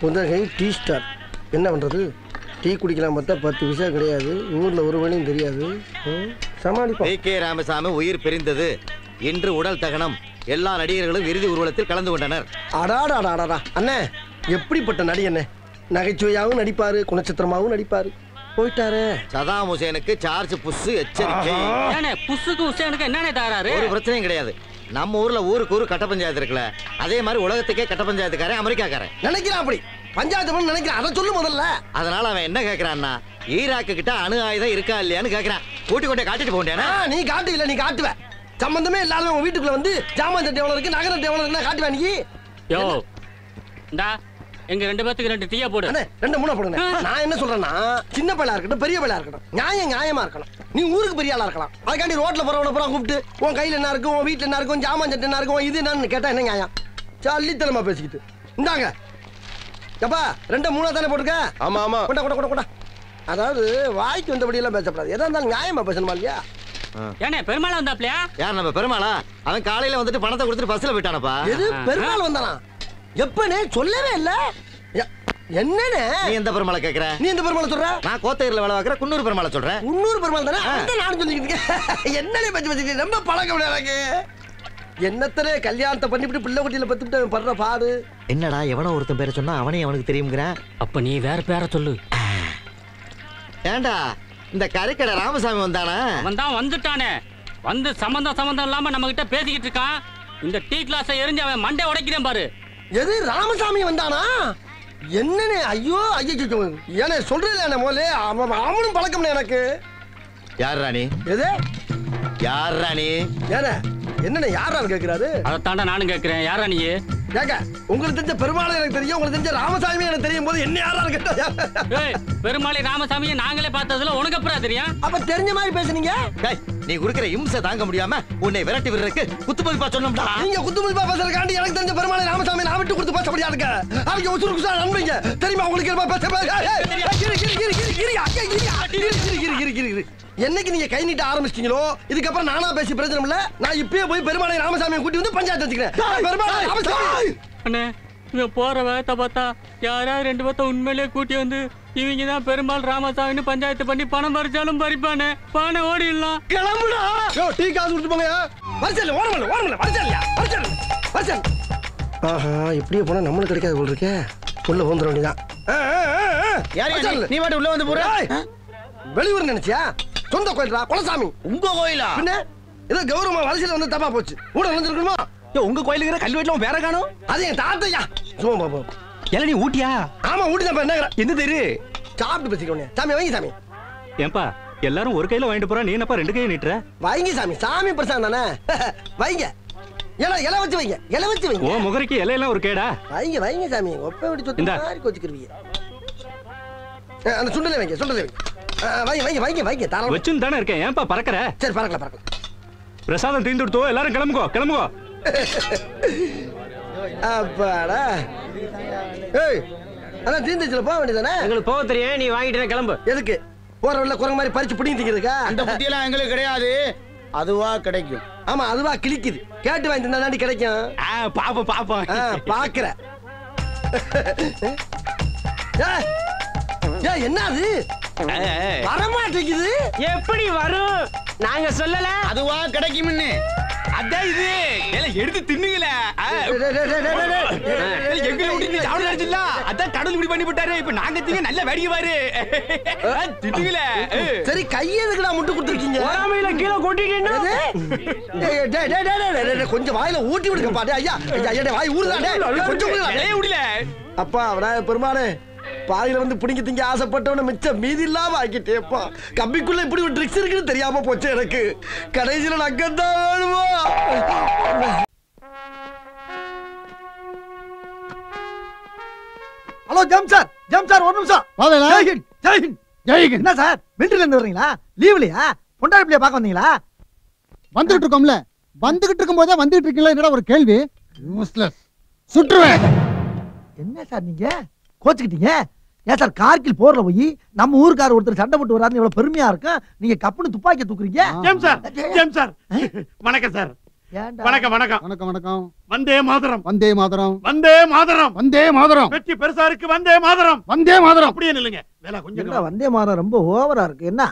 புதகை tea star என்ன பண்ணுறது tea குடிக்கலாம் பார்த்தா பத்து பைசா கிடையாது ஊரில் ஒரு வழியும் தெரியாது ம், சமாளிப்போம் டி கே ராமசாமி உயிர் பிரிந்தது இன்று உடல் தகனம் எல்லா நடிகர்களும் இறுதி ஊர்வலத்தில் கலந்து கொண்டனர் அடாடாடாடாடா அண்ணே எப்படிப்பட்ட நடி அண்ணே நகைச்சுவையாகவும் நடிப்பாரு குணச்சித்திரமாகவும் நடிப்பாரு போயிட்டாரே சதாம் ஹுசேனுக்கு சார்ஜ் புஷ் எச்சரிக்கை ஏனே புஸ்ஸுக்கு உசேனுக்கு என்னண்ணே தகராறு ஒரு பிரச்சனையும் கிடையாது நம்ம ஊர்ல ஊருக்கு ஊரு கட்ட பஞ்சாயத்து இருக்குல்ல அதே மாதிரி உலகத்துக்கே கட்ட பஞ்சாயத்துக்காரன் அமெரிக்காக்காரன் நினைக்கிறான் அப்படி பஞ்சாயத்து பண்ண நினைக்கிறான் அதை சொல்லு முதல்ல அதனால அவன் என்ன கேக்குறான்னா ஈராக்கு கிட்ட அணு ஆயுதம் இருக்கா இல்லையான்னு கேக்குறான் கூட்டி கொண்டே காட்டிட்டு போண்டேனா ஆ, நீ காட்டு இல்ல நீ காட்டுவ சம்பந்தமே இல்லாத உன் வீட்டுக்குள்ள வந்து ஜாமான் சட்டை எவ்வளவு இருக்கு நகரம் எவ்வளவு இருக்குன்னு காட்டுவா நீ யோ இந்தா எங்க ரெண்டு பேத்துக்கு ரெண்டு டீயா போடு அண்ணே ரெண்டு மூணு போடுங்க நான் என்ன சொல்றேன்னா சின்ன பையலா இருக்கட்டும் பெரிய பையலா இருக்கட்டும் நியாயம் நியாயமா இருக்கணும் நீ ஊருக்கு பெரிய ஆளா இருக்கலாம் அதுக்காண்டி ரோட்ல போறவன பூரா கூப்பிட்டு உன் கையில என்ன இருக்கும் உன் வீட்டுல என்ன இருக்கும் ஜாமான் சட்டை என்ன இருக்கும் இது என்னன்னு கேட்டா என்ன நியாயம் சல்லித்தனமா பேசிக்கிட்டு இந்தாங்க எப்பா ரெண்டு மூணா தானே போட்டுக்க ஆமா ஆமா கொண்டா கொண்டா கொண்டா கொண்டா அதாவது வாய்க்கு வந்தபடி எல்லாம் பேசக்கூடாது எதா இருந்தாலும் நியாயமா பேசணுமா இல்லையா ஏனே பெருமாள் வந்தாப்லையா யார் நம்ம பெருமாளா அவன் காலையில வந்துட்டு பணத்தை கொடுத்துட்டு பஸ்ல போயிட்டானப்பா எது பெருமாள் வந்தானா எப்பனே சொல்லவே இல்ல எ- என்னண்ணே நீ எந்த பெருமாளை கேக்குற நீ எந்த பெருமாளை சொல்ற நான் கோத்தகிரில வேலை பார்க்குற குன்னூர் பெருமாளை சொல்றேன் முன்னூறு பெருமாள் தானே அதான் நானும் சொல்லிக்கிட்டு இருக்கேன் என்னனே பச்சு பச்சு ரொம்ப பழக்கம் எனக்கு என்னத்தனே கல்யாணத்தை பண்ணிவிட்டு பிள்ளை குட்டியில பத்துட்டு அவன் படுற பாடு என்னடா எவனோ ஒருத்தன் பேரை சொன்னா அவனே அவனுக்கு தெரியுங்கிறேன் அப்ப நீ வேற பேரை சொல்லு ஏன்டா இந்த கறிக்கடை ராமசாமி வந்தானா அவன் தான் வந்துட்டானே வந்து சம்பந்தம் சம்பந்தம் இல்லாம நம்ம கிட்ட பேசிக்கிட்டு இருக்கான் இந்த டீ கிளாஸை எரிஞ்சு அவன் மண்டை உடைக்கிறேன் பாரு எது ராமசாமி வந்தானா என்னனே ஐயோ ஐயோ ஏனே சொல்றேன் முதல்ல அவன் அவனும் பழக்கம்னே எனக்கு யார் ராணி எது யார் ராணி ஏனே என்னண்ணே யாரான்னு கேட்கிறாரு அதைத்தாண்டா நானும் கேட்கிறேன் யாரா நீ கேக்க உங்களுக்கு தெரிஞ்ச பெருமாள் எனக்கு தெரியும் உங்களுக்கு தெரிஞ்ச ராமசாமி எனக்கு தெரியும் போது என்ன யாரான்னு கேட்டா ஏய் பெருமாளை ராமசாமியை நாங்களே பார்த்ததுல உனக்கு அப்புறம் தெரியும் அப்ப தெரிஞ்ச மாதிரி பேசுனீங்க டேய், நீ குடுக்கிற இம்சை தாங்க முடியாம உன்னை விரட்டி விடுறதுக்கு குத்து மதிப்பா சொன்னோம்டா நீங்க குத்து மதிப்பா பேசுறதுக்காண்டி எனக்கு தெரிஞ்ச பெருமாளை ராமசாமி நான் விட்டு கொடுத்து பேச முடியாதுங்க அவங்க உசுறு குசா நண்பீங்க தெரியுமா உங்களுக்கு என்ன பேச ஏய், ஏய், ஏய், கிரி, கிரி, கிரி, கிரி, கிரி, ஐயா, கிரியா, கிரி, கிரி, கிரி, கிரி, கிரி, கிரி. என்னைக்கு நீங்க கை நீட்ட ஆரம்பிச்சிட்டீங்களோ இதுக்கப்புறம் நானா பேசி பிரச்சனை இல்ல நான் இப்பயே போய் பெருமாளை ராமசாமியை கூட்டி வந்து பஞ்சாயத்து வச்சுக்கிறேன் பெருமாளை ராமசாமி அண்ணே இவன் போற வேகத்தை பார்த்தா யாராவது ரெண்டு பேர்த்த உண்மையிலேயே கூட்டி வந்து இவங்க தான் பெருமாள் ராமசாமின்னு பஞ்சாயத்து பண்ணி பணம் பறிச்சாலும் பறிப்பானே பானை ஓடிடலாம் கிளம்புடா யோ டீ காசு கொடுத்து போங்க வரிசல் ஓரமல்ல ஓரமல்ல வரிசல்யா வரிசல் வரிசல் ஆஹா இப்படியே போனா நம்மளுக்கு கிடைக்காது போல் இருக்கே உள்ள போந்துட வேண்டியதான் யார் யார் நீ? நீ பாட்டு உள்ள வந்து போற வெளியூர் நினைச்சியா சொந்த கோயில்டா குலசாமி உங்க கோயிலா பின்ன ஏதோ கௌரவமா வரிசையில் வந்து தப்பா போச்சு கூட வந்துருக்கணுமா ஏய், உங்க கோயிலுக்கு கல்வி வீட்டுல உன் பேர காணும் அது என் தாத்தையா சும்மா பாப்போம் ஏல நீ ஊட்டியா ஆமா ஊட்டி தான் என்ன எந்த தெரு சாப்பிட்டு பேசிக்கோனே சாமி வைங்க சாமி ஏன்பா எல்லாரும் ஒரு கையில வாங்கிட்டு போறா நீ என்னப்பா ரெண்டு கையை நீட்டுற வைங்க சாமி சாமி பிரசாதம் தானே வைங்க இலை இலை வச்சு வைங்க இலை வச்சு வைங்க ஓ முகரைக்கு இலையெல்லாம் ஒரு கேடா வைங்க வைங்க சாமி ஒப்ப விட்டு சொத்து இந்தா. மாதிரி கோச்சுக்கிருவீங்க அஹ், அந்த சுண்டலை வைங்க சுண்டலை வைங்க அஹ், வைங்க வைங்க வைங்க வைங்க தாராளமா வச்சுன்னு தானே இருக்கேன் ஏன்பா பறக்கற சரி பறக்கலாம் பறக்கலாம் பிரசாதம் தீர்ந்து கொடுத்தோ எல்லாரும் கிளம்புகோ கிளம்புகோ அப்பாடா ஏய் அதான் தீந்துச்சுல போக வேண்டியதானே எங்களுக்கு போக தெரியும் நீ வாங்கிட்டு கிளம்பு எதுக்கு போற வழியில குரங்கு மாதிரி பறிச்சு பிடிங்கி திங்கிறதுக்கா அந்த புத்தியெல்லாம் எங்களுக்கு கிடையாது அதுவா கிடைக்கும் ஆமா அதுவா கிழிக்குது கேட்டு வாங்கி தின்னா தாண்டி கிடைக்கும் ஆ, பாப்போம் பாப்போம் ஆ, பாக்குற ஏய், ஏய், என்ன அது வரமாட்டேங்குது எப்படி வரும் நாங்க சொல்லல அதுவா கிடைக்கும்னு அதான் இது ஏல எடுத்து தின்னுங்களே ஆ, டேய், டேய், டேய், டேய், டேய், டேய். ஏல, எங்களை விட்டு நீ சாப்பிட நினைச்சில்ல அதான் கடவுள் இப்படி பண்ணி விட்டாரு இப்ப நாங்க திங்க நல்ல வேடிக்கை பாரு ஆ, தின்னுங்களே சரி கையை எதுக்குடா முட்டு கொடுத்துருக்கீங்க பொறாமையில கீழே கொட்டிட்டேன்னா எது? டேய், டேய், டேய், டேய், டேய், டேய், டேய், கொஞ்சம் வாயில ஊட்டி விடுங்கப்பா டேய், ஐயா ஐயா, ஐயா, டேய், வாய் ஊறுதா டேய், கொஞ்சம் ஊறுதா, டேய். இலைய விடல அப்பா விநாயகர் பெருமானே பாதியில வந்து பிடிங்க திங்க ஆசைப்பட்டவன மிச்சம் மீதி இல்லாம ஆக்கிட்டேப்பா கம்பிக்குள்ள இப்படி ஒரு ட்ரிக்ஸ் இருக்குன்னு தெரியாம போச்சு எனக்கு கடைசியில நக்கத்தான் வேணுமா ஹலோ ஜம் சார் ஜம் சார் ஒரு நிமிஷம் ஜெய்ஹிந்த் ஜெய்ஹிந்த் ஜெய்ஹிந்த் என்ன சார் மிலிட்டரில இருந்து வர்றீங்களா லீவ்லையா பொண்டாடி பிள்ளைய பார்க்க வந்தீங்களா வந்துகிட்டு இருக்கோம்ல வந்துகிட்டு இருக்கும் போதே வந்துகிட்டு இருக்கீங்களா என்னடா ஒரு கேள்வி யூஸ்லெஸ் சுற்றுவேன் என்ன சார் நீங்க கோச்சுக்கிட்டீங்க ஏன் சார் கார்கில் போர்ல போய் நம்ம ஊருக்கார ஒருத்தர் சண்டை போட்டு வராருன்னு இவ்வளவு பெருமையா இருக்கும் நீங்க கப்புன்னு துப்பாக்கி தூக்குறீங்க ஜெம் சார் ஜெம் சார் வணக்கம் சார் ஏன்டா? வணக்கம் வணக்கம் வணக்கம் வணக்கம் வந்தே மாதரம் வந்தே மாதரம் வந்தே மாதரம் வந்தே மாதரம் வெற்றி பெருசா இருக்கு வந்தே மாதரம் வந்தே மாதரம் அப்படியே நில்லுங்க வேலை கொஞ்சம் என்னடா வந்தே மாதம் ரொம்ப ஓவரா இருக்கு என்ன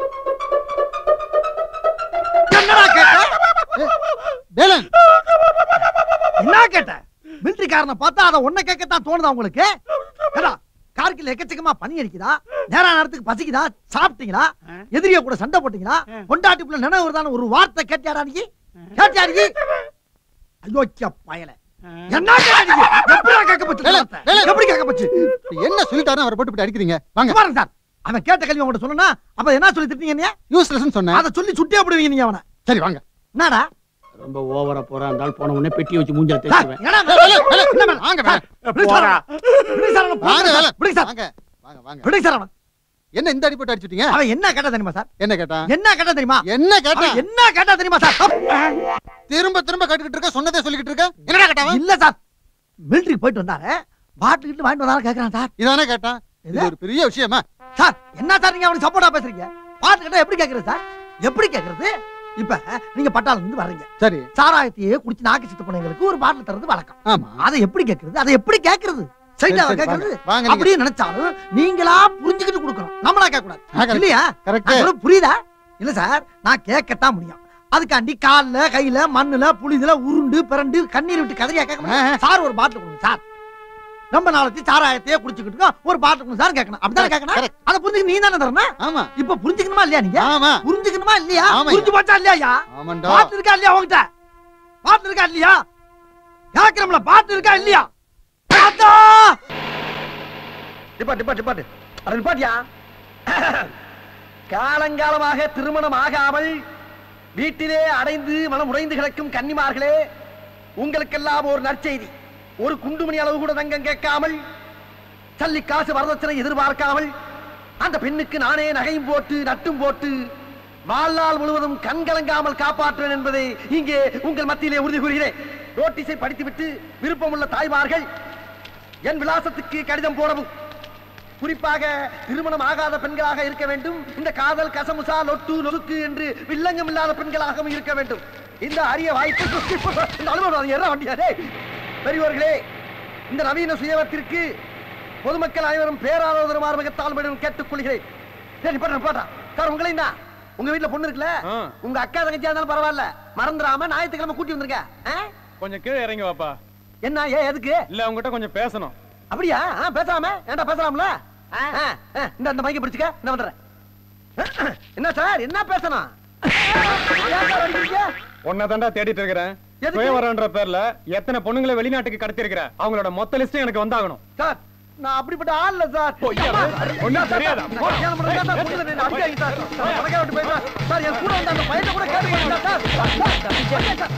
வேலன் என்ன கேட்ட மிலிட்டரிக்காரனை பார்த்தா அதை ஒன்ன கேட்கத்தான் தோணுதா உங்களுக்கு ஏடா கார்கில் எக்கச்சக்கமா பனி அடிக்குதா நேரா நேரத்துக்கு பசிக்குதா சாப்பிட்டீங்களா எதிரிய கூட சண்டை போட்டீங்களா பொண்டாட்டி புள்ள நினைவு வருதான்னு ஒரு வார்த்தை கேட்டியாடா நீ கேட்டியா நீ அயோக்கிய பயல என்ன கேட்ட நீ? எப்படிடா கேட்க போச்சு இந்த வேலன், வார்த்தை? வேலன். எப்படி கேட்க போச்சு என்ன சொல்லிட்டாரு அவரை போட்டு இப்படி அடிக்கிறீங்க வாங்க பாருங்க சார் அவன் கேட்ட கல்வி உங்கள்ட்ட சொன்னா அப்ப என்ன சொல்லி திட்டீங்க நீ யூஸ்லெஸ் சொன்னேன் அதை சொல்லி சுட்டே போடுவீங்க நீங்க அவனை சரி வாங்க என்னடா ரொம்ப ஓவரா போறா இருந்தாலும் போன உடனே பெட்டி வச்சு மூஞ்சல சார், தேய்ச்சுவேன் என்னடா வேலன், வேலன், என்ன வேணும்? வாங்க சார், வேலன். விடுங்க சார் போடா. அவனை. விடுங்க சார் அவனை. வாங்க வேலன். விடுங்க சார் வாங்க வாங்க வாங்க விடுங்க சார் அவனை. என்ன இந்த அடி போட்டு அடிச்சிட்டீங்க அவன் என்ன கேட்டா தெரியுமா சார் என்ன கேட்டான் என்ன கேட்டா தெரியுமா என்ன கேட்டா அவன் என்ன கேட்டா தெரியுமா சார் திரும்ப திரும்ப கட்டுக்கிட்டு இருக்க சொன்னதே சொல்லிக்கிட்டு இருக்க என்னடா கேட்டான் இல்ல சார் மிலிட்டரிக்கு போயிட்டு வந்தாரு பாட்டில் கிட்ட வாங்கிட்டு வந்தாலும் கேக்குறான் சார் இதானே கேட்டான் இது எது? ஒரு பெரிய விஷயமா சார் என்ன சார் நீங்க அவனுக்கு சப்போர்ட்டா பேசுறீங்க பாட்டு கேட்டா எப்படி கேக்குறது சார் எப்படி கேக்குறது இப்ப நீங்க பட்டாளம் இருந்து வர்றீங்க சரி சாராயத்தையே குடிச்சு நாக்கு சித்து போனவங்களுக்கு ஒரு பாட்டில் தரது வழக்கம் ஆமா அதை எப்படி கேக்குறது அதை எப்படி கேக்குறது சரி, சைடா சரி, கேக்குறது வாங்க. வாங்க நீங்க. அப்படியே நினைச்சாலும் நீங்களா புரிஞ்சுக்கிட்டு கொடுக்கணும் நம்மளா கேட்க கூடாது ஆ, correct. இல்லையா கரெக்ட் நான் சொல்றது புரியுதா இல்ல சார் நான் கேட்கத்தான் முடியும் அதுக்காண்டி கால்ல கையில மண்ணுல புளிதுல உருண்டு பிறண்டு கண்ணீர் விட்டு கதறியா கேட்க முடியும் சார் ஒரு பாட்டில் கொடுங்க சார் ரொம்ப நாளைக்கு சாராயத்தையே குடிச்சுக்கிட்டு இருக்கோம், ஒரு பாட்டில் கொடுங்க சார் கேட்கணும் அப்படிதானே கேட்கணும் Correct. அதை புரிஞ்சுக்க நீ தானே தரணும் ஆமா இப்ப புரிஞ்சுக்கணுமா இல்லையா நீங்க ஆமா புரிஞ்சுக்கணுமா இல்லையா ஆமாய்யா. புரிஞ்சு போச்சா இல்லையா ஆமாண்டா பாட்டு இருக்கா இல்லையா உங்ககிட்ட பாட்டு இருக்கா இல்லையா கேட்கிறோம்ல பாட்டு இருக்கா இல்லையா பாத்தா டிபாட் டிபாட் டிபாட் அட நிப்பாட்டியா காலங்காலமாக திருமணம் ஆகாமல் வீட்டிலே அடைந்து மனம் உடைந்து கிடக்கும் கன்னிமார்களே உங்களுக்கெல்லாம் ஒரு நற்செய்தி ஒரு குண்டுமணி அளவு கூட தங்கம் கேட்காமல் சல்லி காசு வரதட்சணை எதிர்பார்க்காமல் அந்த பெண்ணுக்கு நானே நகையும் போட்டு நட்டும் போட்டு வாழ்நாள் முழுவதும் கண் கலங்காமல் காப்பாற்றுவேன் என்பதை இங்கே உங்கள் மத்தியிலே உறுதி கூறுகிறேன் நோட்டீஸை படித்துவிட்டு விருப்பமுள்ள தாய்மார்கள் என் விலாசத்துக்கு கடிதம் போடவும் குறிப்பாக திருமணம் ஆகாத பெண்களாக இருக்க வேண்டும் இந்த காதல் கசமுசா லொட்டு நொறுக்கு என்று வில்லங்கம் இல்லாத பெண்களாகவும் இருக்க வேண்டும் இந்த அரிய வாய்ப்பு இந்த அனுபவம் என்ன வண்டியாரே பெரியவர்களே இந்த நவீன சுயவத்திற்கு பொதுமக்கள் அனைவரும் பேராதரவு மார்மகத்தால் கேட்டுக் கொள்கிறேன் சரி போட்டா போட்டா சார் உங்களையும் தான் உங்க வீட்டுல பொண்ணு இருக்குல்ல உங்க அக்கா தங்கச்சியா இருந்தாலும் பரவாயில்ல மறந்துடாம ஞாயிற்றுக்கிழமை கூட்டி வந்திருக்க ஆ? கொஞ்சம் கீழே இறங்கி வாப்பா என்ன ஏன் எதுக்கு இல்ல உங்ககிட்ட கொஞ்சம் பேசணும் அப்படியா ஆ, பேசலாமே ஏன்டா பேசலாம்ல ஆ, ஆ, ஆ, இந்த இந்த மைக்க பிடிச்சுக்க நான் வந்துடுறேன் என்ன சார் என்ன பேசணும் ஏன் சார் அடிக்கிறீங்க? உன்னை தாண்டா தேடிட்டு இருக்கிறேன் எதுக்கு? சுயவரன்ற பேர்ல எத்தனை பொண்ணுங்களை வெளிநாட்டுக்கு கடத்தி இருக்கிற அவங்களோட மொத்த லிஸ்டும் எனக்கு வந்தாகணும் சார் நான் அப்படிப்பட்ட ஆள் இல்ல சார் ஒண்ணும் தெரியாதா? சார், கல்யாணம் பண்ணதுக்கு தான் பொண்ணு என்னை அடிக்காதீங்க சார். சார், பணக்கார வீட்டு பையன் சார். சார், என் கூட வந்த அந்த பையனை கூட கேட்டுக்கோங்க சார். Sir, sir.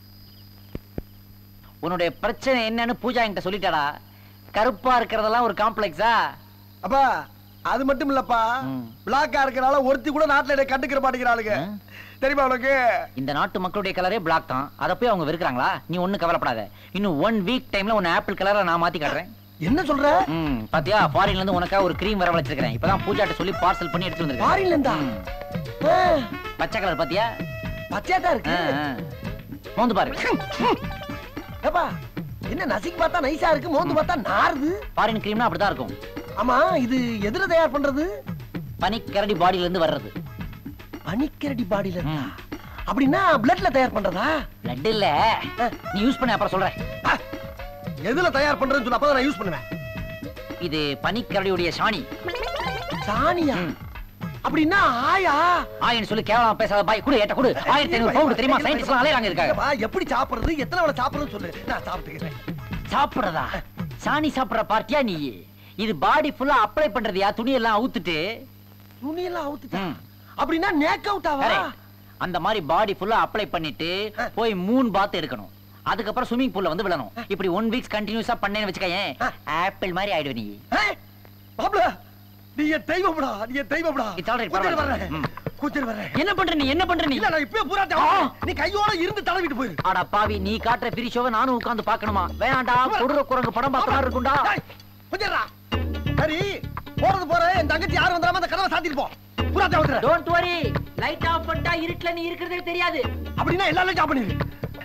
உன்னுடைய பிரச்சனை என்னன்னு பூஜா என்கிட்ட சொல்லிட்டாடா கருப்பா இருக்கிறதெல்லாம் ஒரு காம்ப்ளெக்ஸா அப்பா அது மட்டும் இல்லப்பா பிளாக்கா இருக்கறனால ஒருத்தி கூட நாட்டுல என்னை கண்டுக்கிற மாட்டேங்கிறாளுங்க தெரியுமா உனக்கு இந்த நாட்டு மக்களுடைய கலரே பிளாக் தான் அதை போய் அவங்க வெறுக்கிறாங்களா நீ ஒண்ணும் கவலைப்படாத இன்னும் ஒன் வீக் டைம்ல உன்னை ஆப்பிள் கலரா நான் மாத்தி காட்டுறேன் என்ன சொல்ற ம் பாத்தியா ஃபாரின்ல இருந்து உனக்கா ஒரு க்ரீம் வர வச்சிருக்கேன் இப்பதான் பூஜாட்ட சொல்லி பார்சல் பண்ணி எடுத்து வந்திருக்கேன் ஃபாரின்ல இருந்தா? ம். பச்சை கலர் பாத்தியா பச்சையா தான் இருக்கு ஆ, ஆ. மோந்து பாரு ஏப்பா என்ன நசிக்கு பார்த்தா நைஸா இருக்கு மோந்து பார்த்தா நாறுது ஃபாரின் க்ரீம்னா அப்படிதான் இருக்கும் ஆமா இது எதுல தயார் பண்றது பனிக்கரடி பாடியில இருந்து வர்றது பனிக்கரடி பாடியில இருந்தா அப்படின்னா பிளட்ல தயார் பண்றதா பிளட் இல்ல நீ யூஸ் பண்ண அப்புறம் சொல்றேன் எதுல தயார் பண்றேன்னு சொல்ல அப்பதான் நான் யூஸ் பண்ணுவேன் இது பனிக்கரடியுடைய சாணி சாணியா அப்படின்னா ஆயா ஆயின்னு சொல்லி கேவலமா பேசாத பாய் குடு ஏட்ட குடு ஆயிரத்தி ஐநூறு பவுண்ட் தெரியுமா சயின்டிஸ்ட் எல்லாம் அலையறாங்க இருக்காங்க ஏப்பா, எப்படி சாப்பிடுறது எத்தனை வேளை சாப்பிடுறதுன்னு சொல்லு நான் சாப்பிட்டுக்கிறேன் சாப்பிடுறதா சாணி சாப்பிடுற பார்ட்டியா நீ இது பாடி ஃபுல்லா அப்ளை பண்றதுயா துணி எல்லாம் அவுத்துட்டு துணியெல்லாம் அவுத்துட்டா அப்படின்னா நேக் அவுட் ஆவா correct. அந்த மாதிரி பாடி ஃபுல்லா அப்ளை பண்ணிட்டு போய் மூணு பாத் எடுக்கணும் அதுக்கப்புறம் ஸ்விமிங் பூல்ல வந்து விழணும் இப்படி ஒன் வீக்ஸ் கண்டினியூஸா பண்ணேன்னு வச்சுக்கயேன் ஆப்பிள் மாதிரி ஆயிடுவ நீ மாப்ள நீ என் தெய்வம்டா நீ என் தெய்வம்டா It's all right, கூச்சல் பரவாயில்ல. வர்றேன் ம். கூச்சல் வர்றேன் என்ன பண்ற நீ என்ன பண்ற நீ இல்ல நான் இப்பவே பூரா தேவை நீ கையோட இருந்து தடவிட்டு போயிரு அட பாவி நீ காட்டுற பிரி ஷோவை நானும் உட்கார்ந்து பார்க்கணுமா வேணாண்டா கொடுற குரங்கு படம் பார்த்த மாதிரி இருக்கும்டா கொஞ்சம்டா சரி போறது போற என் தங்கச்சி யாரும் வந்துடாம அந்த கதவை சாத்திட்டு போ பூரா தேவை டோன்ட் வரி லைட் ஆஃப் பண்ணிட்டா இருட்டுல நீ இருக்கிறதே தெரியாது அப்படின்னா எல்லாரும் ஜாப் பண்ணிரு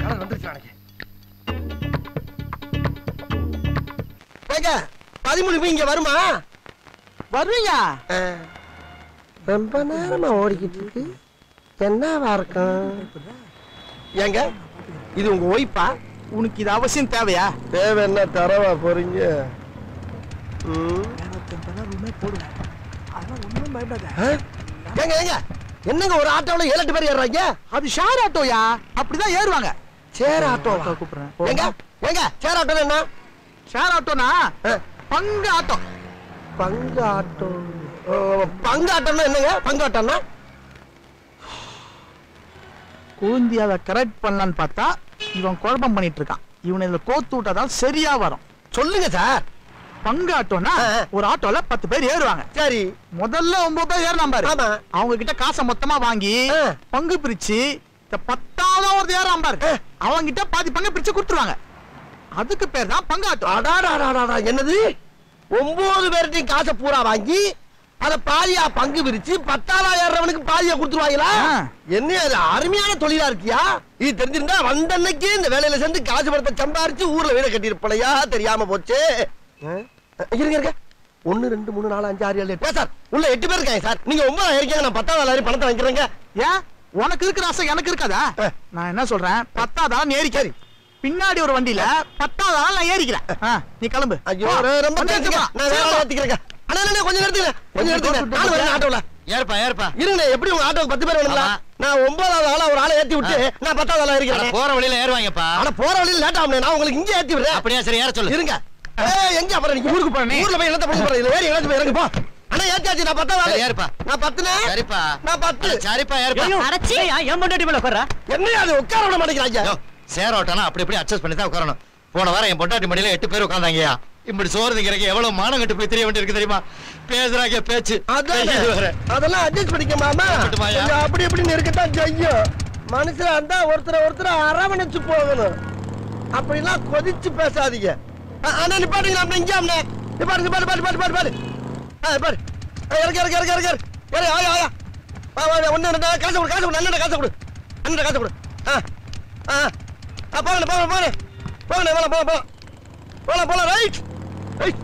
கடன் வந்துருச்சு எனக்கு ஏங்க பதிமூணு போய் இங்க வருமா வருவீங்க ரொம்ப நேரமா ஓடிக்கிட்டு இருக்கு என்னவா இருக்கும் ஏங்க இது உங்க ஒய்ஃபா உனக்கு இது அவசியம் தேவையா தேவை என்ன தரவா போறீங்க ஏங்க ஏங்க என்னங்க ஒரு ஆட்டோல ஏழு எட்டு பேர் ஏறுறாங்க அது ஷேர் ஆட்டோயா அப்படிதான் ஏறுவாங்க சேர் ஆட்டோ கூப்பிடுறேன் ஏங்க ஏங்க சேர் ஆட்டோ என்ன ஷேர் ஆட்டோனா ஆ, பங்கு ஆட்டோ பங்கு ஆட்டோ ஓ, பங்கு ஆட்டோன்னா என்னங்க பங்கு ஆட்டோன்னா கூந்தி அதை கரெக்ட் பண்ணலான்னு பார்த்தா இவன் குழப்பம் பண்ணிட்டு இருக்கான் இவனை இதுல கோத்து விட்டாதான் சரியா வரும் சொல்லுங்க சார் பங்கு ஆட்டோனா ஆ, ஆ. ஒரு ஆட்டோல பத்து பேர் ஏறுவாங்க சரி முதல்ல ஒன்பது பேர் ஏறினா பாரு ஆமா. அவங்க கிட்ட காசை மொத்தமா வாங்கி ஆ. பங்கு பிரிச்சு இந்த பத்தாவது ஒரு ஏறாம பாரு அவங்க கிட்ட பாதி பங்கு பிரிச்சு கொடுத்துருவாங்க அதுக்கு பேர் தான் பங்கு ஆட்டோ அடாடாடாடா என்னது ஒன்பது பேர்ட்டையும் காசை பூரா வாங்கி அத பாதியா பங்கு பிரிச்சு பத்தாயிரம் ஏறவனுக்கு பாதியா கொடுத்துருவாங்களா ஆ. என்ன அது அருமையான தொழிலா இருக்கியா இது தெரிஞ்சிருந்தா வந்த அன்னைக்கு இந்த வேலையில சேர்ந்து காசு படத்தை சம்பாரிச்சு ஊர்ல வீட கட்டியிருப்பலையா தெரியாம போச்சு ஆ? இருங்க இருங்க ஒன்னு ரெண்டு மூணு நாலு அஞ்சு ஆறு ஏழு எட்டு சார் உள்ள எட்டு பேர் இருக்காங்க சார் நீங்க ஒன்பதாயிரம் இருக்கீங்க நான் பத்தாவது பணத்தை வாங்கிக்கிறேங்க ஏன் உனக்கு இருக்கிற ஆசை எனக்கு இருக்காதா ஆ. நான் என்ன சொல்றேன் பத்தாதான் நீ ஏறிக்காரு பின்னாடி ஒரு வண்டியில பத்தாதான் நான் ஏறிக்கிறேன் ஆ, நீ கிளம்பு ஐயோ வா. ரொ- ரொம்ப வந்து தேங்க்ஸ்ங்க. வா. நான் வேற ஆளை ஏத்திக்கிறேங்க அண்ணா அண்ணா, கொஞ்சம் நிறுத்துங்க கொஞ்சம் நிறுத்துங்க நானும் வரேன் ஆட்டோல ஏற்பா ஏற்பா இருங்க எப்படி உங்க ஆட்டோக்கு பத்து பேர் வேணுங்களா ஆமா. நான் ஒன்பதாவது ஆளா ஒரு ஆளை ஏத்தி விட்டு நான் பத்தாவது ஆளா அட, இருக்கிறேன் போற வழியில ஏறுவாங்கப்பா ஆனா போற வழியில லேட் ஆகும் நான் உங்களுக்கு இங்க ஏத்தி விடுறேன் அப்படியா சரி ஏற சொல்லு இருங்க ஏய், எங்க அப்புறம் நீங்க ஊருக்கு போறேன் ஊர்ல போய் என்னத்த பண்ண போறேன் இதுல ஏறி எங்கேயாச்சும் போய் இறங்கு போ அண்ணா ஏத்தியாச்சு நான் பத்தாவது சரி, ஆளு ஏறுப்பா. நான் பத்துனே சரிப்பா நான் பத்து அட, சரிப்பா ஏறுப்பா அரைச்சி என் பொண்டாட்டி மேல உட்கார்றா என்ன அது உட்கார விட மாட்டேங்கிறாங்க யோ, சேர் ஓட்டானா அப்படி இப்படி அட்ஜஸ்ட் பண்ணி தான் உட்காரணும் போன வாரம் என் பொண்டாட்டி மடியில எட்டு பேர் உட்காந்தாங்கயா இப்படி சோறு திங்கிறக்கு எவ்வளவு மானம் கட்டு போய் தெரிய வேண்டியிருக்கு தெரியுமா பேசுறாங்க பேச்சு அதான் இது வேற. அதெல்லாம் அட்ஜஸ்ட் பண்ணிக்க மாமா பண்ணட்டுமாயா? கொஞ்சம் அப்படி இப்படின்னு இருக்கத்தான் செய்யும் மனுஷனா இருந்தா ஒருத்தரை ஒருத்தரை அரவணைச்சு போகணும் அப்படிலாம் கொதிச்சு பேசாதீங்க அ- அண்ணா நிப்பாட்டுங்க அப்படி இங்கே அண்ணா நிப்பாட்டு நிப்பாட்டு பாட்டு பாட்டு பாட்டு பாட்டு ஆ பாரு ஆ, இறக்கு இறக்கு இறக்கு இறக்கு இறக்கு ஆயா ஆயா வா வா ஒன்று ரெண்டு காசு கொடு காசு கொடு அண்ணன் காசு கொடு அண்ணன் காசு கொடு ஆ ஆ ஆ போகணும் போகணும் போகணும் போகணும் போகலாம் போகலாம் போகலாம் போகலாம் போகலாம் ரைட் ரைட்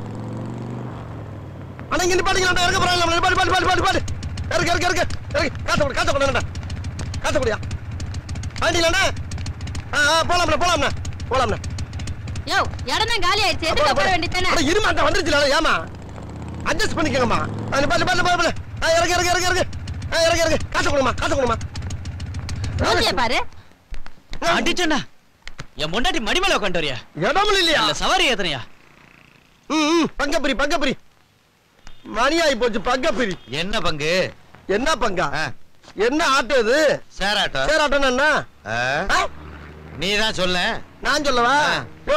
அண்ணா இங்க நிப்பாட்டிங்களா இறக்க போறாங்க நிப்பாட்டு பாட்டு பாட்டு பாட்டு பாட்டு இறக்கு இறக்கு இறக்கு இறக்கு காசை கொடு காசை கொடு அண்ணா காசை கொடியா ஆண்டிங்களா ஆ ஆ போலாம்ண்ணா போலாம்ண்ணா போலாம்ண்ணா யோ இடம் தான் காலி ஆயிடுச்சு எதுக்கு போட வேண்டியதானே அட இருமா அந்த வந்துருச்சுல ஏமா அட்ஜஸ்ட் பண்ணிக்கங்கம்மா ஆ நிப்பாட்டு பாட்டு பாட்டு பாட்டு ஆ இறக்கு இறக்கு இறக்கு இறக்கு ஆ இறக்கு இறக்கு காசை கொடுமா காசை கொடுமா மூஞ்சிய பாரு அடிச்சண்டா என் பொண்டாட்டி மடி மேல உட்காந்து வரியா இடமும் இல்லையா இல்ல சவாரி ஏத்தனையா ம் ம் பங்கப்பிரி பங்கப்பிரி மணியாகி போச்சு பங்கப்பிரி என்ன பங்கு என்ன பங்கா ஆ, என்ன ஆட்டோ இது சேர் ஆட்டோ சேர் ஆட்டோன்னா என்ன ஆ, ஆ? நீ தான் சொல்ல நான் சொல்லவா ஆ. ஓ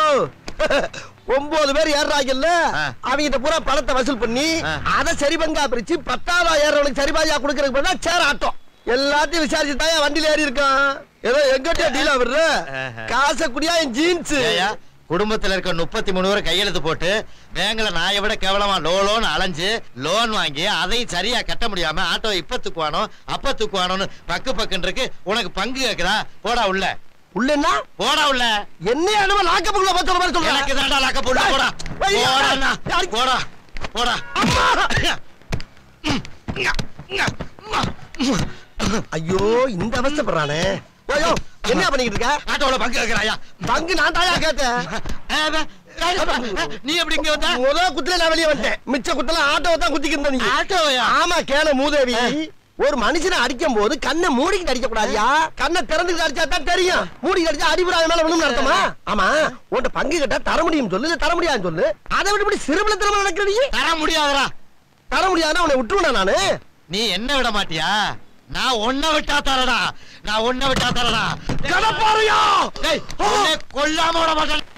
ஒன்பது பேர் ஏறாங்கல்ல ஆ. அவங்கிட்ட பூரா பணத்தை வசூல் பண்ணி ஆ. அதை சரி பங்கா பிரிச்சு பத்தாவது ஏறவனுக்கு சரி பாதியா கொடுக்கறதுக்கு பதிலா சேர் ஆட்டம் எல்லாத்தையும் விசாரிச்சு தான் வண்டியில ஏறி இருக்கான் ஏதோ எங்கிட்ட டீலா விடுற ஆஹா. காசை குடியா என் ஜீன்ஸ் ஏய்யா, குடும்பத்துல இருக்க முப்பத்தி மூணு பேரை கையெழுத்து போட்டு பேங்க்ல நாயை விட கேவலமா லோ லோன் அலைஞ்சு லோன் வாங்கி அதையும் சரியா கட்ட முடியாம ஆட்டோ இப்ப தூக்குவானோ அப்ப தூக்குவானோன்னு பக்கு பக்குன்னு இருக்கு உனக்கு பங்கு கேக்குதா போடா உள்ள உள்ள என்ன போடா உள்ள என்ன என்னமோ லாக்கப்புக்குள்ள பத்து மாதிரி சொல்றேன் எனக்கு தாண்டா லாக்க போடா போடா ஐயா. போடா அண்ணா. யாருக்கு? போடா போடா ஐயோ இந்த அவஸ்தைப்படுறானே ஐயோ என்ன பண்ணிக்கிட்டு இருக்க ஆட்டோல பங்கு கேக்குறாயா பங்கு நான் தாயா கேட்டேன் நீ எப்படி இங்க வந்த முத குத்துல நான் வெளியே வந்துட்டேன் மிச்ச குத்தல ஆட்டோவை தான் குத்திக்கிட்டு இருந்த நீ ஆட்டோவையா? ஆமா கேள மூதேவி ஒரு மனுஷனை அடிக்கும் போது கண்ணை மூடிக்கிட்டு அடிக்க கூடாதியா கண்ணை திறந்துக்கிட்டு அடிச்சா தான் தெரியும் மூடிக்கிட்டு அடிச்சா அடிபடாத மேல விழுந்து அர்த்தமா ஆமா உன்கிட்ட பங்கு கேட்டா தர முடியும் சொல்லு இல்ல தர முடியாதுன்னு சொல்லு அதை விட்டு இப்படி சிறுபல திறமை நடக்கிற நீ தர முடியாதடா தர முடியாதுன்னா உன்னை விட்டுருவேனா நானு நீ என்ன விட மாட்டியா நான் ஒன்ன விட்டா தரடா நான் ஒன்ன விட்டா தரடா கடப்பாறையா டேய் உன்னை கொல்லாம விட மாட்டேன்